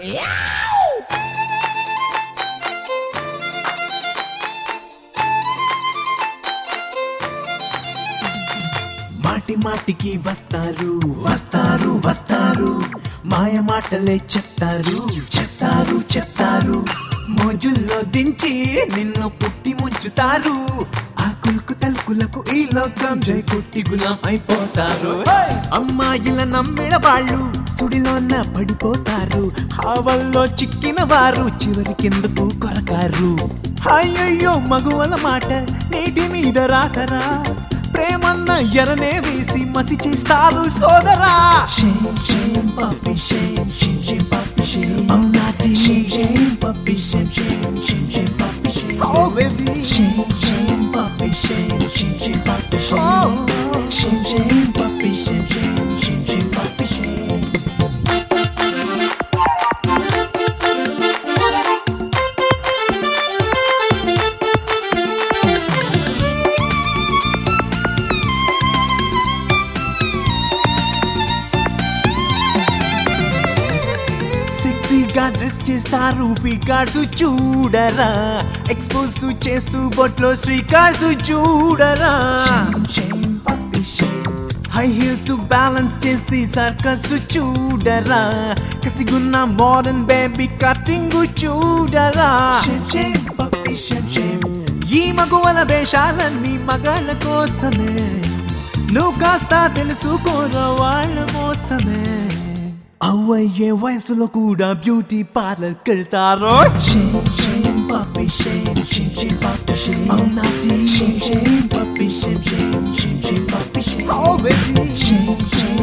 మాటి మాటికి వస్తారు వస్తారు వస్తారు మాయ మాటలే చెప్తారు చెప్తారు చెప్తారు మోజుల్లో దించి నిన్ను పుట్టి ముంచుతారు ఆకులకు తలుకులకు ఈ లోకం జై కొట్టి గులాం అయిపోతారు అమ్మాయిల నమ్మిన వాళ్ళు సుడిలోన పడిపోతారు హావల్లో చిక్కిన వారు చివరి కిందకు కొరకారు అయ్యయ్యో మగువల మాట నేటి మీద రాకరా ప్రేమన్న ఎరనే వేసి మసి చేస్తారు సోదరా shame shame puppy shame shame shame puppy shame Oh naughty shame shame puppy shame shame shame shame puppy shame Oh baby shame shame puppy shame shame shame puppy shame Oh shame shame puppy shame shame shame shame puppy shame సెక్సీగా dress చేస్తారు figures చూడరా expose చేస్తూ బొట్లో శ్రీకార్స్ చూడరా high heels balance చేసి circus చూడరా కసిగున్న మోడర్న్ బేబీ కటింగ్ చూడరా ఈ మగువల వేషాలన్నీ మగాళ్ళ కోసమే నువ్వు కాస్త తెలుసుకోరా వాళ్ళ మోసమే అవ్వయ్యే వయసులో కూడా బ్యూటీ పార్లర్ కెళ్తారో Oh, baby.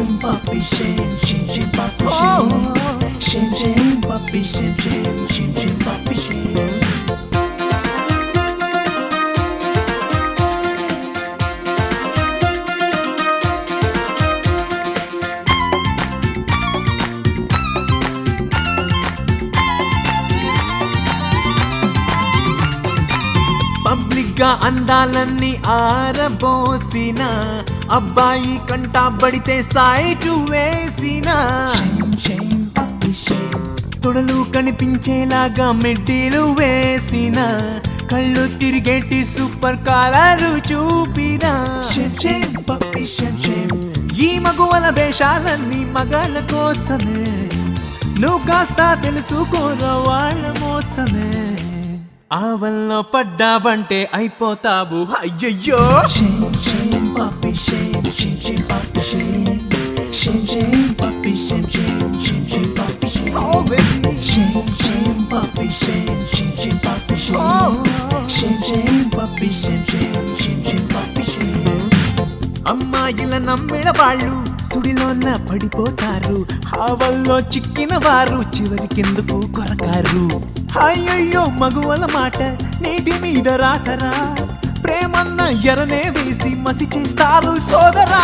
పబ్లిక్ గా అందాలన్నీ ఆరబోసిన అబ్బాయి కంట పడితే సైటు వేసిన తొడలు కనిపించేలాగా మెడ్డీలు వేసిన కళ్ళు తిరిగేటి సూపర్ కాలరు చూపిన ఈ మగువల వేషాలన్నీ మగాళ్ళ కోసమే నువ్వు కాస్త తెలుసుకోరా వాళ్ళ మోసమే ఆవల్లో పడ్డావంటే అయిపోతావు అయ్యయ్యో Oh, baby. అమ్మాయిల నమ్మిన వాళ్ళు సుడిలోన పడిపోతారు హావల్లో చిక్కిన వారు చివరి కిందకు కొరకారు అయ్యయ్యో మగువల మాట నేటి మీద రాకరా ప్రేమన్న ఎరనే వేసి మసి చేస్తారు సోదరా